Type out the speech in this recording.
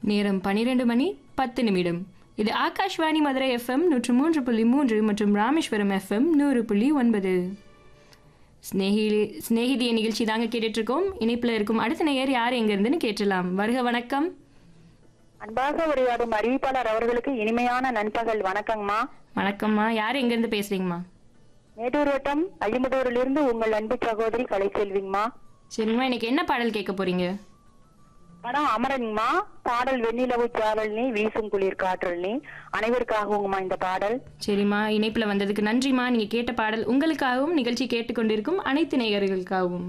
நேரம் பனிரெண்டு மணி பத்து நிமிடம் இது ஆகாஷ்வாணி மதுரை எஃப்எம் நூற்று மூன்று புள்ளி மூன்று மற்றும் ராமேஸ்வரம் எஃப்எம் நூறு புள்ளி ஒன்பது ஸ்நேகி ஸ்நேகிதிய நிகழ்ச்சி தாங்க கேட்டுட்டு இருக்கோம் இணைப்பில் இருக்கும் அடுத்த நேயர் யார் எங்க இருந்துன்னு கேட்டலாம் வருக வணக்கம் அன்பாக உரையாடும் அறிவிப்பாளர் அவர்களுக்கு இனிமையான நண்பகல் வணக்கங்கம்மா வணக்கம்மா யார் எங்க இருந்து பேசுறீங்கம்மா மேட்டூர் வட்டம் அழிமுதூரிலிருந்து உங்கள் அன்பு சகோதரி கலைச்செல்விங்கம்மா சரிம்மா இன்னைக்கு என்ன பாடல் கேட்க போறீங்க படம் அமரன்மா பாடல் வெண்ணிலவு சாரல் நீ வீசும் குளிர் காற்றல் நீ அனைவருக்காகவுங்கம்மா இந்த பாடல் சரிம்மா இணைப்பில் வந்ததுக்கு நன்றிம்மா நீங்கள் கேட்ட பாடல் உங்களுக்காகவும் நிகழ்ச்சி கேட்டுக்கொண்டிருக்கும் அனைத்து நேயர்களுக்காகவும்